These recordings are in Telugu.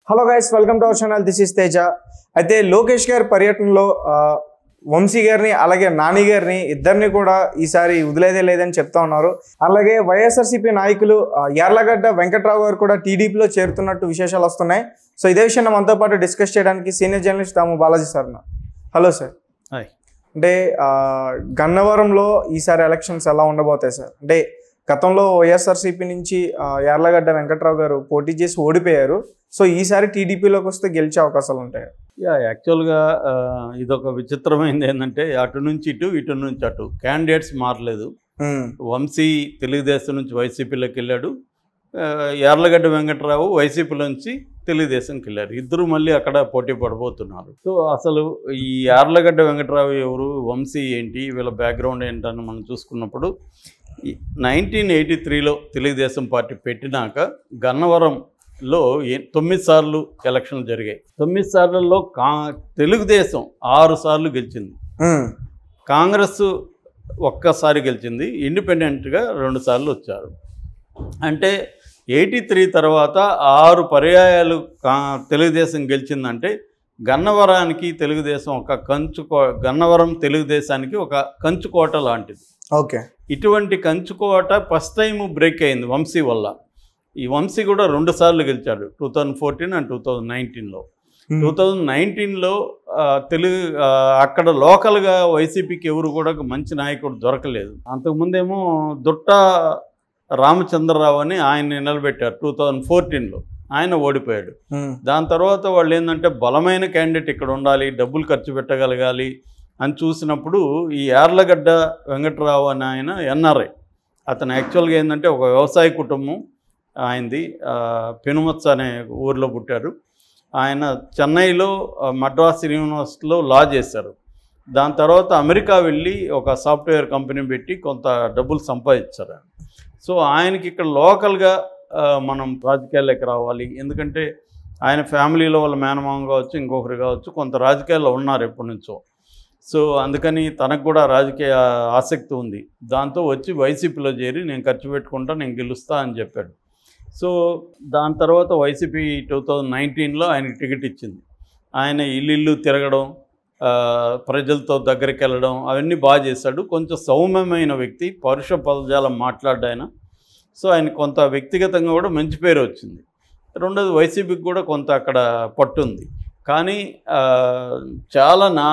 Hello guys welcome to our channel this is Teja అయితే లోకేష్ గారి పర్యటనలో ఆ, వంశీ గారిని అలాగే నాని గారిని ఇద్దరిని కూడా ఈసారి వదిలేదే లేదని చెప్తా ఉన్నారు అలాగే వైఎస్ఆర్సీపీ నాయకులు ఆ, యార్లగడ్డ వెంకట్రావు గారు కూడా టీడీపీలో చేరుతున్నట్టు విశేషాలు వస్తున్నాయి సో ఇదే విషయం మనతో పాటు డిస్కస్ చేయడానికి సీనియర్ జర్నలిస్ట్ తాము బాలాజీ సార్ ఉన్నారు. హలో సార్ హాయ్ అంటే ఆ, గన్నవరంలో ఈసారి ఎలక్షన్స్ ఎలా ఉండబోతాయి సార్ అంటే గతంలో వైఎస్ఆర్సీపీ నుంచి ఆ, యార్లగడ్డ వెంకట్రావు గారు పోటీ చేసి ఓడిపోయారు సో ఈసారి టీడీపీలోకి వస్తే గెలిచే అవకాశాలు ఉంటాయి యా యాక్చువల్గా ఆ, ఇదొక విచిత్రమైనది ఏంటంటే అటు నుంచి ఇటు ఇటు నుంచి అటు క్యాండిడేట్స్ మారలేదు ఉమ్, వంశీ తెలుగుదేశం నుంచి వైసీపీలోకి వెళ్ళాడు ఆ, యార్లగడ్డ వెంకట్రావు వైసీపీ నుంచి తెలుగుదేశంకి వెళ్ళారు ఇద్దరు మళ్ళీ అక్కడ పోటీ పడబోతున్నారు సో అసలు ఈ యార్లగడ్డ వెంకట్రావు ఎవరు వంశీ ఏంటి వీళ్ళ బ్యాక్గ్రౌండ్ ఏంటని మనం చూసుకున్నప్పుడు నైన్టీన్ ఎయిటీ త్రీలో తెలుగుదేశం పార్టీ పెట్టినాక గన్నవరంలో ఏ- తొమ్మిది సార్లు ఎలక్షన్లు జరిగాయి తొమ్మిది సార్లలో కా తెలుగుదేశం ఆరు సార్లు గెలిచింది ఉమ్, కాంగ్రెస్ ఒక్కసారి గెలిచింది ఇండిపెండెంట్గా రెండు సార్లు వచ్చారు అంటే ఎయిటీ త్రీ తర్వాత ఆరు పర్యాయాలు కా తెలుగుదేశం గెలిచిందంటే గన్నవరానికి తెలుగుదేశం ఒక కంచుకో గన్నవరం తెలుగుదేశానికి ఒక కంచుకోట లాంటిది ఓకే ఇటువంటి కంచుకోట ఫస్ట్ టైం బ్రేక్ అయింది వంశీ వల్ల ఈ వంశీ కూడా రెండు సార్లు గెలిచాడు two thousand fourteen and two thousand నైన్టీన్లో ఉమ్, టూ థౌజండ్ నైన్టీన్లో తెలుగు ఆ, అక్కడ లోకల్గా వైసీపీకి ఎవరు కూడా ఒక మంచి నాయకుడు దొరకలేదు అంతకుముందేమో దుట్ట రామచంద్రరావు అని ఆయన్ని నిలబెట్టారు టూ థౌజండ్ ఫోర్టీన్లో ఆయన ఓడిపోయాడు ఉమ్, దాని తర్వాత వాళ్ళు ఏంటంటే బలమైన క్యాండిడేట్ ఇక్కడ ఉండాలి డబ్బులు ఖర్చు పెట్టగలగాలి అని చూసినప్పుడు ఈ యార్లగడ్డ వెంకట్రావు అని ఆయన ఎన్ఆర్ఐ అతను యాక్చువల్గా ఏంటంటే ఒక వ్యవసాయ కుటుంబం ఆయనది ఆ, పెనుమత్స అనే ఊర్లో పుట్టారు ఆయన చెన్నైలో ఆ, మద్రాస్ యూనివర్సిటీలో లా చేశారు దాని తర్వాత అమెరికా వెళ్ళి ఒక సాఫ్ట్వేర్ కంపెనీ పెట్టి కొంత డబ్బులు సంపాదించారు ఆయన. సో ఆయనకి ఇక్కడ లోకల్గా ఆ, మనం రాజకీయాల్లోకి రావాలి ఎందుకంటే ఆయన ఫ్యామిలీలో వాళ్ళ మేనమామ కావచ్చు ఇంకొకరు కావచ్చు కొంత రాజకీయాల్లో ఉన్నారు ఎప్పటి నుంచో సో అందుకని తనకు కూడా రాజకీయ ఆసక్తి ఉంది దాంతో వచ్చి వైసీపీలో చేరి నేను ఖర్చు పెట్టుకుంటా నేను గెలుస్తా అని చెప్పాడు సో దాని తర్వాత వైసీపీ టూ థౌజండ్ నైన్టీన్లో ఆయనకి టికెట్ ఇచ్చింది ఆయన ఇల్లు ఇల్లు తిరగడం ఆ, ప్రజలతో దగ్గరికి వెళ్ళడం అవన్నీ బాగా చేశాడు కొంచెం సౌమ్యమైన వ్యక్తి పరుష పదజాలం మాట్లాడ్డ ఆయన సో ఆయన కొంత వ్యక్తిగతంగా కూడా మంచి పేరు వచ్చింది రెండోది వైసీపీకి కూడా కొంత అక్కడ పట్టుంది కానీ ఆ, చాలా నా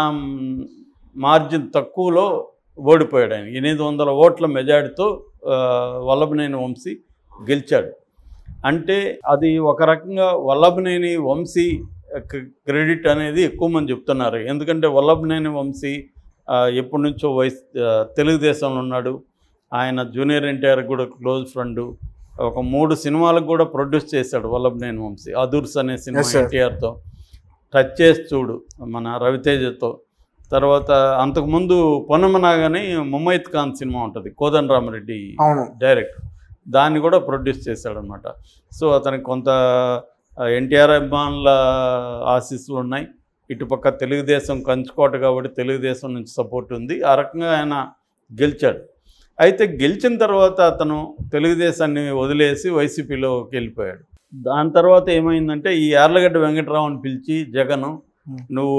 మార్జిన్ తక్కువలో ఓడిపోయాడు ఆయన ఎనిమిది వందల ఓట్ల మెజారిటీతో ఆ, వల్లభనేని వంశీ గెలిచాడు అంటే అది ఒక రకంగా వల్లభనేని వంశీ క్రె- క్రెడిట్ అనేది ఎక్కువ మంది చెప్తున్నారు ఎందుకంటే వల్లభనేని వంశీ ఆ, ఎప్పటి నుంచో వైస్ ఆ, తెలుగుదేశంలో ఉన్నాడు ఆయన జూనియర్ ఎన్టీఆర్ కూడా క్లోజ్ ఫ్రెండ్ ఒక మూడు సినిమాలకు కూడా ప్రొడ్యూస్ చేశాడు వల్లభనేని వంశీ అదూర్స్ అనే సినిమా Yes, sir. ఎన్టీఆర్తో టచ్ చేసి చూడు మన రవితేజతో తర్వాత అంతకుముందు పొన్నమనాగానే ముమ్మైత్ ఖాన్ సినిమా ఉంటుంది కోదండరామరెడ్డి అవును డైరెక్ట్ దాన్ని కూడా ప్రొడ్యూస్ చేశాడనమాట సో అతనికి కొంత ఎన్టీఆర్ అభిమానుల ఆశీస్సులు ఉన్నాయి ఇటుపక్క తెలుగుదేశం కంచుకోట కాబట్టి తెలుగుదేశం నుంచి సపోర్ట్ ఉంది ఆ రకంగా ఆయన గెలిచాడు అయితే గెలిచిన తర్వాత అతను తెలుగుదేశాన్ని వదిలేసి వైసీపీలోకి వెళ్ళిపోయాడు దాని తర్వాత ఏమైందంటే ఈ యార్లగడ్డ వెంకటరావుని పిలిచి జగన్ నువ్వు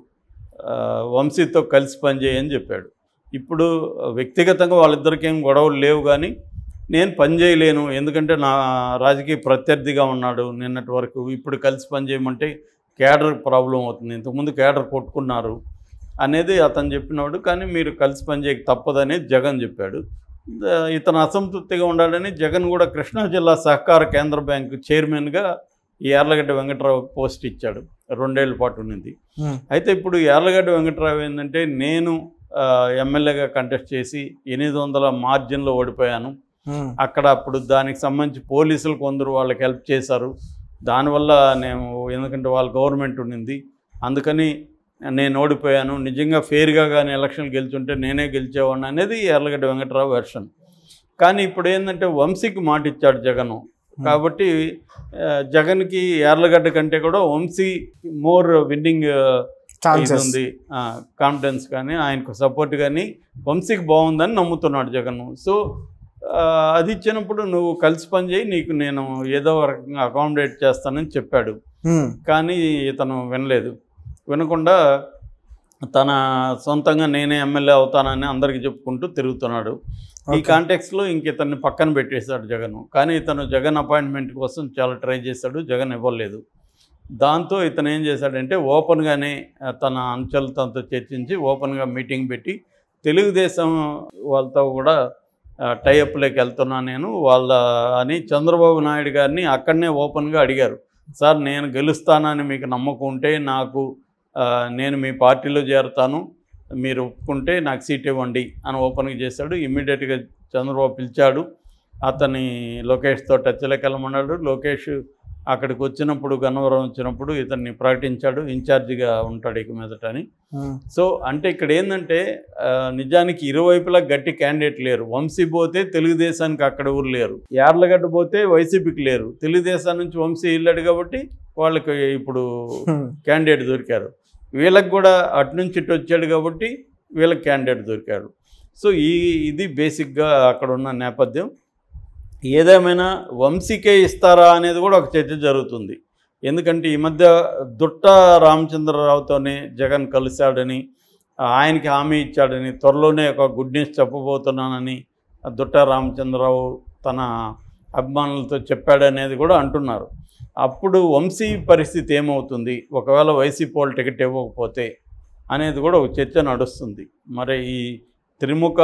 ఆ, వంశీతో కలిసి పనిచేయని చెప్పాడు ఇప్పుడు వ్యక్తిగతంగా వాళ్ళిద్దరికి ఏం గొడవలు లేవు కానీ నేను పని చేయలేను ఎందుకంటే నా రాజకీయ ప్రత్యర్థిగా ఉన్నాడు నిన్నటి వరకు ఇప్పుడు కలిసి పని చేయమంటే కేడర్ ప్రాబ్లం అవుతుంది ఇంతకుముందు కేడర్ కొట్టుకున్నారు అనేది అతను చెప్పినాడు కానీ మీరు కలిసి పని చేయక తప్పదని జగన్ చెప్పాడు ద- ఇతను అసంతృప్తిగా ఉండాలని జగన్ కూడా కృష్ణా జిల్లా సహకార కేంద్ర బ్యాంకు చైర్మన్గా ఈ యార్లగడ్డ వెంకట్రావు పోస్ట్ ఇచ్చాడు రెండేళ్ల పాటు ఉన్నది ఉమ్, అయితే ఇప్పుడు యార్లగడ్డ వెంకట్రావు ఏంటంటే నేను ఆ, ఎమ్మెల్యేగా కంటెస్ట్ చేసి ఎనిమిది వందల మార్జిన్లో ఓడిపోయాను ఉమ్, అక్కడ అప్పుడు దానికి సంబంధించి పోలీసులు కొందరు వాళ్ళకి హెల్ప్ చేశారు దానివల్ల నేను ఎందుకంటే వాళ్ళ గవర్నమెంట్ ఉండింది అందుకని నేను ఓడిపోయాను నిజంగా ఫెయిర్గా కానీ ఎలక్షన్ గెలుచుంటే నేనే గెలిచేవాడిని అనేది ఎర్లగడ్డ వెంకట్రావు వెర్షన్ కానీ ఇప్పుడు ఏంటంటే వంశీకి మాట ఇచ్చాడు జగన్ కాబట్టి ఆ, జగన్కి యార్లగడ్డ కంటే కూడా వంశీ మోర్ విన్నింగ్ ఇది ఛాన్సెస్ ఉంది కాన్ఫిడెన్స్ కానీ ఆయనకు సపోర్ట్ కానీ వంశీకి బాగుందని నమ్ముతున్నాడు జగన్ సో ఆ, అది ఇచ్చినప్పుడు నువ్వు కలిసి పని చేయి నీకు నేను ఏదో ఒక రకంగా అకామిడేట్ చేస్తానని చెప్పాడు ఉమ్, కానీ ఇతను వినలేదు వినకుండా తన సొంతంగా నేనే ఎమ్మెల్యే అవుతానని అందరికీ చెప్పుకుంటూ తిరుగుతున్నాడు ఈ Okay. కాంటెక్స్లో ఇంక ఇతన్ని పక్కన పెట్టేశాడు జగన్ కానీ ఇతను జగన్ అపాయింట్మెంట్ కోసం చాలా ట్రై చేశాడు జగన్ ఇవ్వలేదు దాంతో ఇతను ఏం చేశాడంటే ఓపెన్గానే ఆ, తన అంచెలతో చర్చించి ఓపెన్గా మీటింగ్ పెట్టి తెలుగుదేశం వాళ్ళతో కూడా టైఅప్లోకి వెళ్తున్నా నేను వాళ్ళ అని చంద్రబాబు నాయుడు గారిని అక్కడనే ఓపెన్గా అడిగారు సార్ నేను గెలుస్తానని మీకు నమ్మకం ఉంటే నాకు ఆ, నేను మీ పార్టీలో చేరుతాను మీరు ఒప్పుకుంటే నాకు సీట్ ఇవ్వండి అని ఓపెన్గా చేశాడు ఇమ్మీడియట్గా చంద్రబాబు పిలిచాడు అతని లోకేష్తో టచ్లోకి వెళ్ళమన్నాడు లోకేష్ అక్కడికి వచ్చినప్పుడు గన్నవరం వచ్చినప్పుడు ఇతన్ని ప్రకటించాడు ఇన్ఛార్జిగా ఉంటాడు ఇక మీదట అని ఉమ్, సో అంటే ఇక్కడ ఏంటంటే ఆ, నిజానికి ఇరువైపులా గట్టి క్యాండిడేట్ లేరు వంశీ పోతే తెలుగుదేశానికి అక్కడ ఊరు లేరు యార్లగడ్డ పోతే వైసీపీకి లేరు తెలుగుదేశం నుంచి వంశీ వెళ్ళాడు కాబట్టి వాళ్ళకి ఇప్పుడు ఉమ్, క్యాండిడేట్ దొరికారు వీళ్ళకి కూడా అటు నుంచి ఇటు వచ్చాడు కాబట్టి వీళ్ళకి క్యాండిడేట్ దొరికాడు సో ఈ ఇది బేసిక్గా అక్కడ ఉన్న నేపథ్యం ఏదేమైనా వంశీకే ఇస్తారా అనేది కూడా ఒక చర్చ జరుగుతుంది ఎందుకంటే ఈ మధ్య దుట్ట రామచంద్రరావుతోనే జగన్ కలిశాడని ఆయనకి హామీ ఇచ్చాడని త్వరలోనే ఒక గుడ్ న్యూస్ చెప్పబోతున్నానని ఆ దుట్ట రామచంద్రరావు తన అభిమానులతో చెప్పాడనేది కూడా అంటున్నారు అప్పుడు వంశీ పరిస్థితి ఏమవుతుంది ఒకవేళ వైసీపీ వాళ్ళు టికెట్ ఇవ్వకపోతే అనేది కూడా ఒక చర్చ నడుస్తుంది మరి ఈ త్రిముఖ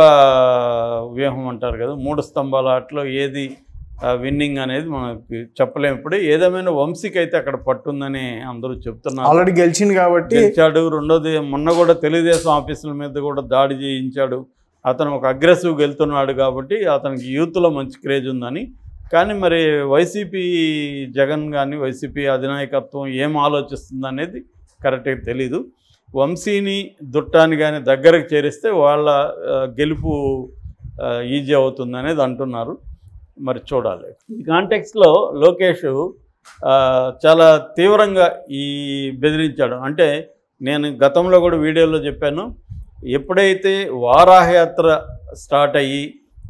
వ్యూహం అంటారు కదా మూడు స్తంభాల ఆటలో ఏది విన్నింగ్ అనేది మనకి చెప్పలేము ఇప్పుడు ఏదేమైనా వంశీకి అయితే అక్కడ పట్టుందని అందరూ చెప్తున్నారు ఆల్రెడీ గెలిచింది కాబట్టి గెలిచాడు రెండోది మొన్న కూడా తెలుగుదేశం ఆఫీసుల మీద కూడా దాడి చేయించాడు అతను ఒక అగ్రెసివ్గా వెళ్తున్నాడు కాబట్టి అతనికి యూత్లో మంచి క్రేజ్ ఉందని కానీ మరి వైసీపీ జగన్ కానీ వైసీపీ అధినాయకత్వం ఏం ఆలోచిస్తుంది అనేది కరెక్ట్గా తెలీదు వంశీని దుట్టాన్ని కానీ దగ్గరకు చేరిస్తే వాళ్ళ ఆ, గెలుపు ఈజీ అవుతుంది అనేది అంటున్నారు మరి చూడాలి ఈ కాంటెక్స్లో లోకేష్ ఆ, చాలా తీవ్రంగా ఈ బెదిరించాడు అంటే నేను గతంలో కూడా వీడియోలో చెప్పాను ఎప్పుడైతే వారాహయాత్ర స్టార్ట్ అయ్యి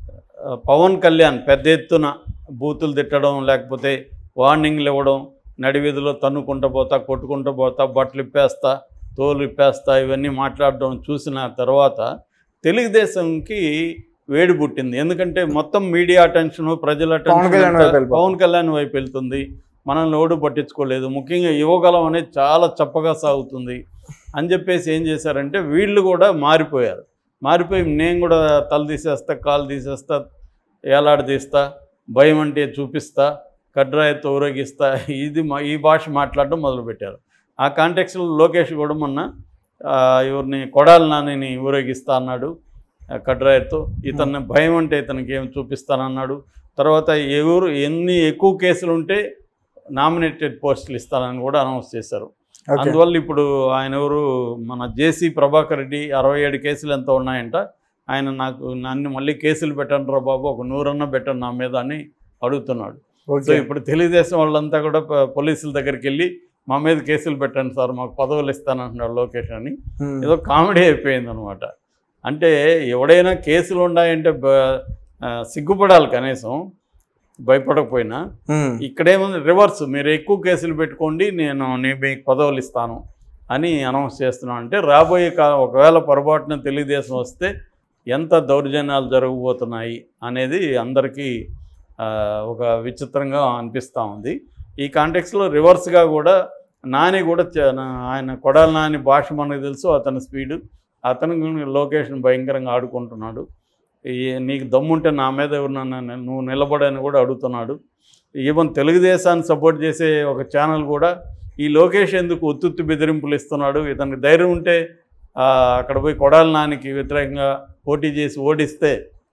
ఆ, పవన్ కళ్యాణ్ పెద్ద ఎత్తున బూతులు తిట్టడం లేకపోతే వార్నింగ్లు ఇవ్వడం నడివీధిలో తన్నుకుంటూ పోతా కొట్టుకుంటూ పోతా బట్టలు ఇప్పేస్తా తోలు ఇప్పేస్తా ఇవన్నీ మాట్లాడడం చూసిన తర్వాత తెలుగుదేశంకి వేడి పుట్టింది ఎందుకంటే మొత్తం మీడియా అటెన్షన్ ప్రజల పవన్ attention కళ్యాణ్ అంతా వైపు వెళ్ళిపోతుంది. పవన్ కళ్యాణ్ వైపు వెళ్తుంది మనల్ని ఎవడు పట్టించుకోలేదు ముఖ్యంగా యువగలం అనేది చాలా చప్పగా సాగుతుంది అని చెప్పేసి ఏం చేశారంటే వీళ్ళు కూడా మారిపోయారు మారిపోయి నేను కూడా తల తీసేస్తా కాలు తీసేస్తా ఏలాడ తీస్తా భయం అంటే చూపిస్తా కడ్రాయతో ఊరేగిస్తా ఇది మా ఈ భాష మాట్లాడడం మొదలుపెట్టారు ఆ కాంటెక్స్లో లోకేష్ కూడా మొన్న ఆ, ఎవరిని కొడాలి నానిని ఊరేగిస్తా అన్నాడు ఆ, కడ్రాయతో ఇతన్ని భయం అంటే ఇతనికి ఏం చూపిస్తానన్నాడు తర్వాత ఎవరు ఎన్ని ఎక్కువ కేసులు ఉంటే నామినేటెడ్ పోస్టులు ఇస్తానని కూడా అనౌన్స్ చేశారు ఓకే అందువల్ల ఇప్పుడు ఆయన ఎవరు మన జేసీ ప్రభాకర్ రెడ్డి అరవై ఏడు కేసులు ఎంత ఉన్నాయంట ఆయన నాకు నన్ను మళ్ళీ కేసులు పెట్టండి రా బాబు ఒక నూరన్న పెట్టండి నా మీద అని అడుగుతున్నాడు సో ఓకే ఇప్పుడు తెలుగుదేశం వాళ్ళంతా కూడా ప- పోలీసుల దగ్గరికి వెళ్ళి మా మీద కేసులు పెట్టండి సార్ మాకు పదవులు ఇస్తానంటున్నాడు లోకేష్ అని ఉమ్, ఏదో కామెడీ అయిపోయింది అనమాట అంటే ఎవడైనా కేసులు ఉన్నాయంటే బ- ఆ, సిగ్గుపడాలి కనీసం భయపడకపోయినా ఉమ్, ఇక్కడేముంది రివర్స్ మీరు ఎక్కువ కేసులు పెట్టుకోండి నేను నీ మీకు పదవులు ఇస్తాను అని అనౌన్స్ చేస్తున్నాను అంటే రాబోయే కా ఒకవేళ పొరపాటున తెలుగుదేశం వస్తే ఎంత దౌర్జన్యాలు జరగబోతున్నాయి అనేది అందరికీ ఆ, ఒక విచిత్రంగా అనిపిస్తూ ఉంది ఈ కాంటెక్స్లో రివర్స్గా కూడా నాని కూడా చ- నా- ఆయన కొడాలి నాని భాష మనకు తెలుసు అతని స్పీడు అతను లొకేషన్ భయంకరంగా ఆడుకుంటున్నాడు ఈ నీకు దమ్ముంటే నా మీద ఎవరినన్నా నువ్వు నిలబడని కూడా అడుగుతున్నాడు ఈవెన్ తెలుగుదేశాన్ని సపోర్ట్ చేసే ఒక ఛానల్ కూడా ఈ లోకేష్ ఎందుకు ఉత్తుత్తి బెదిరింపులు ఇస్తున్నాడు ఇతనికి ధైర్యం ఉంటే ఆ, అక్కడ పోయి కొడాలి నానికి వ్యతిరేకంగా పోటీ చేసి ఓడిస్తే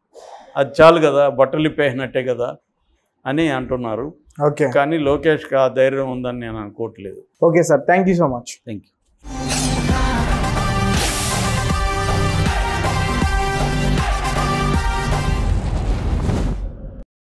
అది చాలు కదా బట్టలు ఇప్పేసినట్టే కదా అని అంటున్నారు ఓకే కానీ లోకేష్కి ఆ ధైర్యం ఉందని నేను అనుకోవట్లేదు okay sir thank you so much thank you